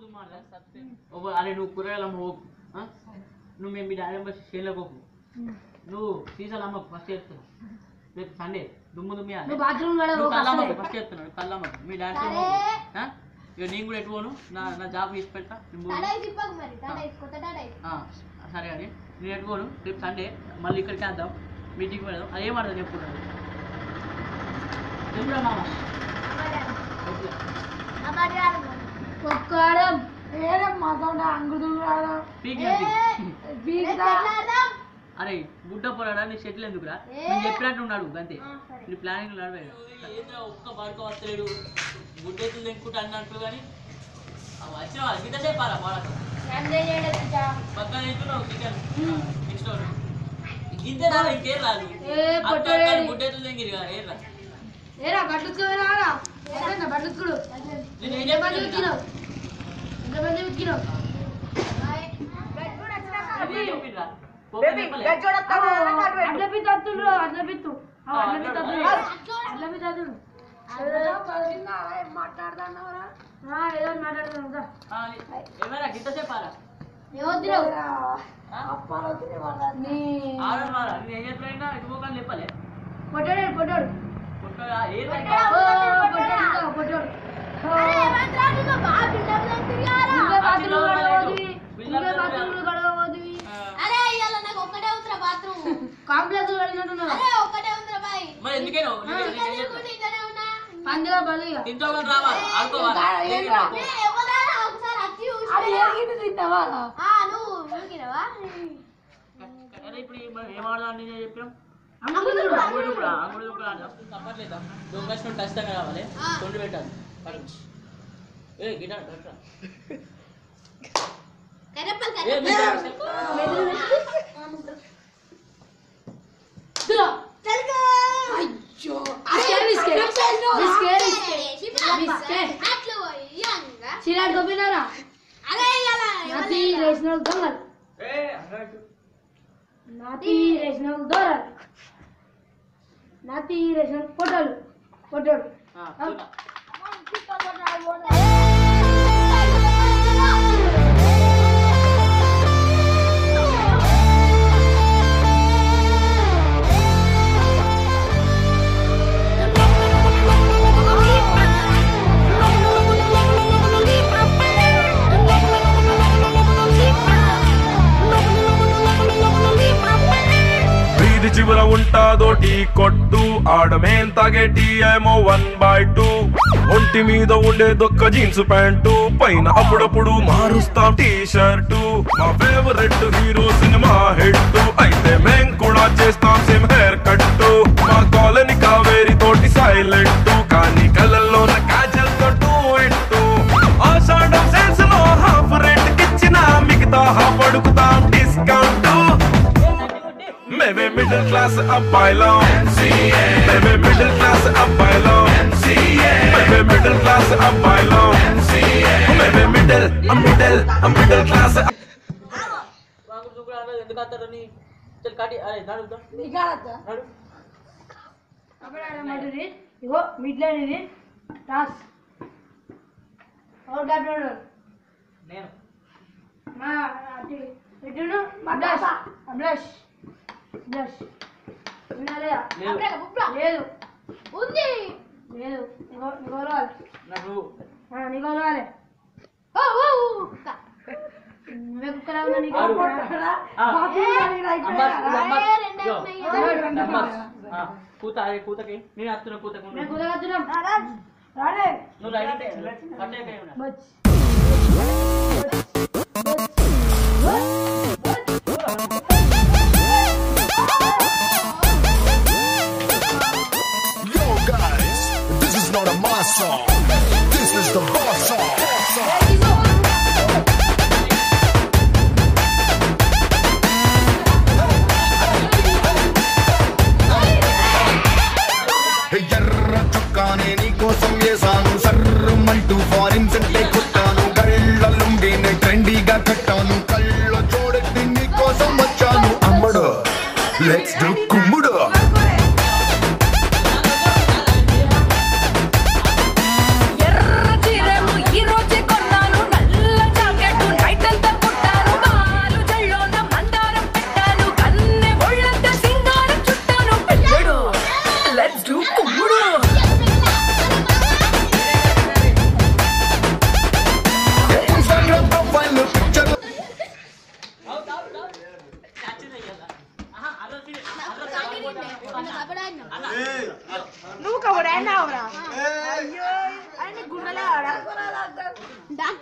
ఓ, అరే నువ్వు కూరగాయలు అమ్మ పోకు ఆ? నువ్వు మేము మీ డాడీ బస్ చేనులో పోకు నువ్వు సీసాలు అమ్మకు ఫస్ట్ చెప్తున్నావు రేపు సండే దుమ్ము దుమ్మి నువ్వు బాత్రూమ్ కూడా నువ్వు పోకు కళ్ళు అసలే. అమ్మకు ఫస్ట్ చెప్తున్నావు కళ్ళు అమ్మకు మీ డాడీ సరే. ఇక నేను కూడా ఎటు పోను నా నా జాబ్ తీసి పెడతా నేను పోను. టాటా ఏసీ ఇవ్వకు మరి టాటా ఏసీ కొత్త టాటా ఏసీ ఆ, సరే అని నేను ఎటు పోను రేపు సండే మళ్ళీ ఇక్కడికి వేద్దాం మీటింగ్ పెడదాం అది ఏమడదాం చెప్పుకుంటాను చెప్పురా మామ చెప్పురా. అబ్బాయి రాదు మరి. ఒక్కడం ఏడే మాతో అంగుడు పీకి అది. రేపు ఎట్లా ఆడదాం? అరే గుడ్డ పొరాడా నీ షెటిల్ ఎందుకురా ఏ? నేను చెప్పినట్టు ఉన్నాడు అంతే ఆ, సరే. నీ ప్లానింగ్ నడవే ఒక్క పడుకో వస్తలేడు గుడ్డెత్తులు తెంపుకుంటా అన్నట్టు కానీ వచ్చిన గిట్ట చెప్పారా వాళ్ళకు ఎంజాయ్ చేయడం బిడ్డ. పక్కన తింటున్నావు చికెన్ నెక్స్ట్ ఇంతే రాదు ఇంకేం రాదు ఏ పొట్టోడే. గుడ్డెత్తులు తెంగిరు కదా ఏం రా ఏరా బట్టుకుపోయినా ఆడా ఏదైనా బట్టుకుడు నేను ఏం ఎంతమంది చెప్పాను ఉతికినావు ఎంతమంది ఉతికినావు బాయ్. బెడ్ కూడా వచ్చినాక ఏం చెప్పిండ్రా? పోతే చెప్పలే. అట్ల పిత్తు అత్తుండ్రు అట్ల పిత్తు ఆ, అట్ల పిత్తు అత్తుండ్రు అట్ల పిత్తు అత్తుండ్రు ఆ, ఏదో ఒకటి మాట్లాడుతున్నాం దా. ఆ, ఏమైనా గిట్ట చెప్పారా ఏమొద్దురావు ఆ? నీ ఆడను మారా నేను ఏం చెప్పినా ఇటు పోకని చెప్పలే పొట్టోడు పొట్టోడు కొట్టగా ఏం ఓ, రా? పొట్టోడు ఇంకా, పొట్టోడు ఓ, అరే ఏమంటారా నీకు బాగా బిల్డప్ తిరిగారా నువ్వే బాత్రూమ్ ఆ, కడగబోతువి బిల్డప్ నువ్వే లేదు. బాత్రూమ్ కడగబోతువి ఆ, అరే ఇవాళ నాకు ఒక్కటే ఉందిరా బాత్రూమ్ కాంప్లెక్స్ కడిగినట్టున్నావు అరే ఒక్కటే ఉందిరా బాయ్ మరి ఎందుకేనో నేను- ఇంకా నేను తిరుగుకుంటూ ఇంట్లోనే ఉన్నా పందిగా బలిగా తింటూ కానీ రావాలి ఆడుకోవాలి ఏ, ఎవరా ఒకసారి వచ్చి చూసి ఆ నువ్వు ఊరికినవా అరే ఇప్పుడు ఈ మనం ఏం ఆడదాం అని చెప్పినాం అంగుడు అంగుడు ఇప్పుడు అంగుడు ఇప్పుడు ఆడదాం తప్పట్లేదా దొంగ ఖచ్చితంగా కావాలి ఆ. తొండి పెట్టాలి పడు. ఏ గిటార్ పెట్టరా. కరెప్పలు ఏ కరెప్పలు గిటార్ చల్గా అయ్యో బిస్కెట్ బిస్కెట్ బిస్కెట్ బిస్కెట్ అట్లు పోయంగా చిరాడు కొప్పినారా అరే ఇవాళ నాతి రేషనల్ దొంగలు ఏ అన్నట్టు. నాతి రేషనల్ దొరలు నాతి రేషనల్ ఫోటోలు ఫోటోలు ఆ, చూద్దాం. వీధి చివర ఉంటాదో టీ కొట్టు ఆడమేం తాగే టీ ఏమో వన్ బై టూ ఒంటి మీద ఉండే దొక్క జీన్స్ ప్యాంటు పైన అప్పుడప్పుడు మారుస్తాం టీ షర్టు మా ఫేవరెట్ హీరో సినిమా హెడ్ అయితే మేం కూడా చేస్తాం సేమ్ హెయిర్ కట్ మా కాలనీ కావేరి తోటి సైలెంట్ కానీ కళ్ళల్లోన కాజల్ తోటు ఇట్టు ఆషాఢం సేల్స్ లో హాఫ్ రెంట్ కిచ్చిన మిగతా హాఫ్ అడుగుతాం డిస్కౌంట్ మేమే మిడిల్ క్లాస్ అబ్బాయిలం మేమే మిడిల్ క్లాస్ అబ్బాయిలం మేమే మిడిల్ క్లాస్ అబ్బాయిలం మేమే మిడిల్ మిడిల్ మిడిల్ క్లాస్ వాగుడు దూకుడు ఆడలేదు, ఎందుకు ఆడతారు నీ చల్ కాటి అరే నడుద్దాం నడు అప్పుడు ఇగో మిడ్లో ఇది టాస్ ఎవరు కట్టాడు నేను మా అటు ఇటును బ్లష్ బ్లష్ బ్లష్ వినాలేదా లేదు లేదు ఉంది లేదు ఇగో ఇగో రావాలి నాకు నీకు రావాలి ఓ ఓ ఓ. నువ్వే కుక్కలా ఉన్నా నీకు ఆడు. ఆ. అంబాస్, ఇది అంబాస్. ఏ, రెండే ఇగో, ఉన్నాయి. ఇది అంబాస్. ఆ, కూత అదే కూతకి నేను వస్తున్నా కూతకు మేము నువ్వు కుదరగత్తున్నాం రైట్ కట్టే బచ్ Yo, guys, this is not a mass song. This is the boss song. ఎర్ర చొక్కానే నీకోసం వేసాను సర్రమంటూ ఫారిన్ సెంటే కొట్టాను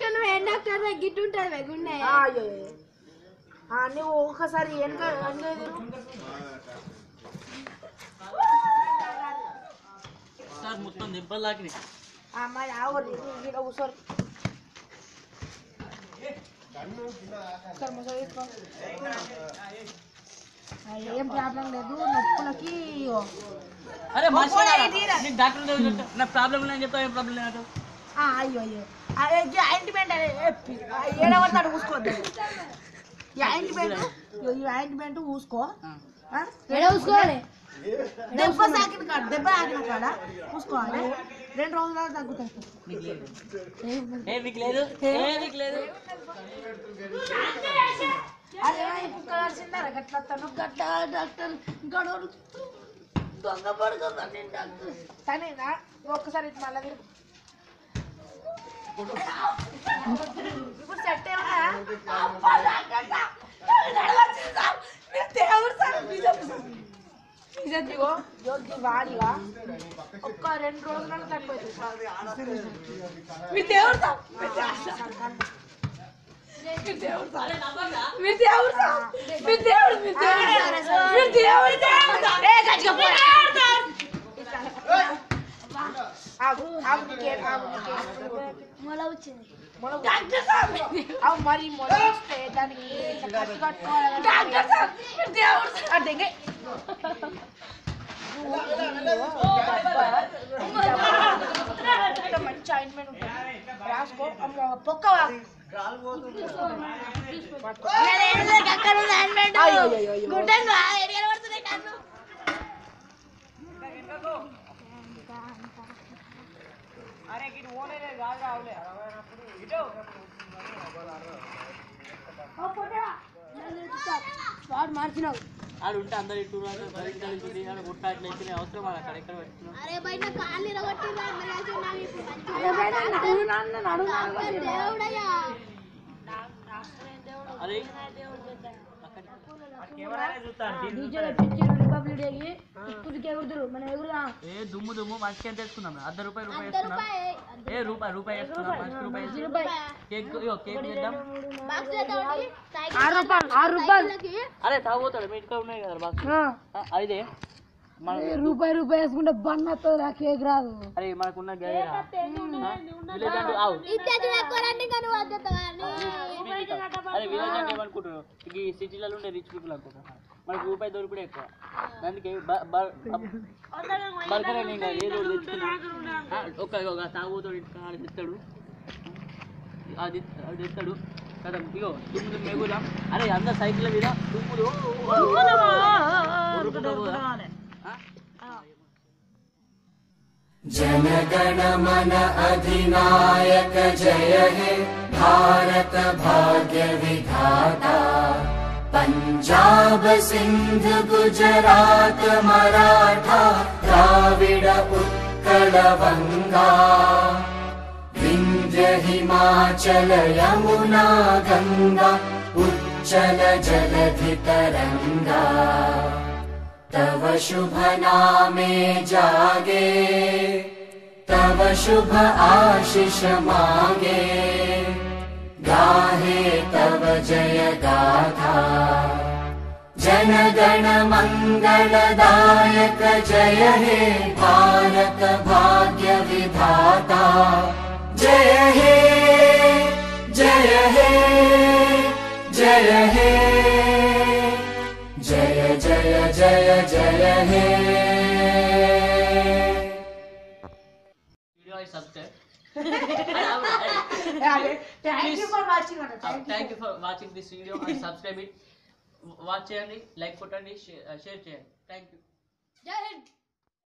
డాక్టర్ నువ్వు ఏం డాక్టర్ గిట్టు ఉంటుంది గుండె ఆ, అయ్యో అయ్యో. ఆ, నువ్వు ఒకసారి వెనక వెనక తిరుగు. సార్ మొత్తం దెబ్బలు తాకినాయి ఆ, మరి ఆగోరి ఇక్కడ కూర్చోరు ఒకసారి ముసలి తీసుకో. ఆ, ఏం ప్రాబ్లం లేదు నొప్పులకి ఇగో. అరే మనిషి పోనీ, కాదా? తీరా. నీకు డాక్టర్ దగ్గరికి వెళ్తా. నా ప్రాబ్లం లేని చెప్తా ఏం ప్రాబ్లం లేదు ఆ, అయ్యో అయ్యో ఆ, ఏ, ఈ ఆయింట్మెంట్ అనే ఎప్పి. ఆ, ఏడవద్దాడు పూసుకోవద్దు ఈ ఆయింట్మెంట్ ఇగో ఈ ఆయింట్మెంట్ పూసుకో ఆ? ఎడ చూసుకోవాలి దెబ్బ తాకిన కాడ దెబ్బ తాకిన కాడ పూసుకోవాలి రెండు రోజుల తగ్గుతాయి నీకు లేదు ఏ మీకు లేదు ఏ మీకు లేదు అదే కుక్క కలిసిందారా గట్ల తను గట్ల డాక్టర్ గడవలు దొంగ పడుతుందా నేను డాక్టర్ తనేనా ఒక్కసారి ఇటు మళ్ళీ తిరుగు. ఇప్పుడు సెట్ ఏమన్నా అబ్బా, డాక్టర్ సాబ్, నాకు నడవచ్చింది సాబ్. మీరు దేవుడు సార్, నిజం సార్. నిజం ఇగో, యోగి వాడిగా ఒక్క రెండు రోజులలో తగ్గిపోతుంది మీ దేవుడు సాబ్, మీ దేవుడు సాబ్. మీ దేవుడు సాబ్. మీ దేవుడు సాబ్. మీ దేవుడు మీ దేవుడు మీ దేవుడు దేవుడు ఏ గట్టిగా పో. ఆగు ఆగు నీకే ఆగు నీకే మొల వచ్చింది మొల డాక్టర్ సాబ్ అవు మరి మొల వస్తే దానికి ఇట్లా కట్టు కట్టుకోవాలి డాక్టర్ సాబ్ మీ దేవుడు సాబ్ అంటే ఇంకే మంచి ఆయింట్మెంట్ ఉంటుంది రాసుకో అమ్మ పొక్క అయ్యో అయ్యో అయ్యో గుడ్డంగా ఎడిగ పడుతున్నాయి కన్ను వాడు మార్చినావు ఆడు ఉంటే అందరు ఇటు రాదు, బయట కలిసి ఆడ గుట్ట అట్లా ఎక్కినాయి అవసరం ఆడ అక్కడ ఎక్కడ పెట్టుకున్నాం అరే బయట కాళ్ళు ఇరగొట్టిందా దేవుడయ్యా అరే డీజే పిచ్చి రిపబ్లిక్ డేకి ఇప్పటికి ఎగురుతురు మనం ఎగురుదాం ఏ దుమ్ము దుమ్ము మంచిగా ఎంత వేసుకుందాం అర్ధ రూపాయి రూపాయి అర్ధ వేసుకుందాం రూపాయి ఏ రూపాయి రూపాయి వేసుకుందాం మంచి రూపాయి వేసి రూపాయి కేక్ ఇగో కేక్ చేద్దాం బాక్స్ చేద్దామండి ఆరు రూపాయలు ఆరు రూపాయలు సైకిళ్ళకి అరే తాగుతాడు మీ ఇంటికాడ ఉన్నాయి కదా బాక్స్ అయితే మన రూపాయి రూపాయి వేసుకుంటే బండి వస్తుంది రా కేక్ రాదు అరే మనకున్న గదిరా విలేజ్ అంటే ఆవు ఇత్యాదులు ఎక్కువ రండి కానీ వద్దు అరే విలేజ్ అంటే ఏమనుకుంటున్నారు ఈ సిటీలలో ఉండే రిచ్ పీపుల్ అనుకుంటున్నారు మనకు రూపాయి దొరుకుడే ఎక్కువ అందుకే బర్గర్ అని ఇంకా ఏదో ఒకటి తెచ్చుకున్నా ఆ, ఒక ఒక తాగుతాడు ఇంటికి ఆడ తెస్తాడు అది అది తెస్తాడు కదా ఇగో దుమ్ము దుమ్ము ఎగుదాం అరే అందరు సైకిల్ మీద దుమ్ములు ఉరుకుతా పోదాం. ఆ? जनगणमन अधिनायक जय हे भारत भाग्य विधाता पञ्जाब सिन्ध गुजरात मराठा द्राविड उत्कल बङ्गा विन्ध्य हिमाचल यमुना गङ्गा उच्चल जलधितरङ्गा तव शुभ नामे जागे तव शुभ आशिष मागे गाहे तव जय गाथा जनगण मङ्गलदायक जय हे भारत भाग्य विधाता जय हे जय हे जय हे जय जय जय जय हे video subscribe thank you for watching thank you for watching this video and subscribe it watch చేయండి లైక్ కొట్టండి షేర్ చేయండి థ్యాంక్ యూ జై హింద్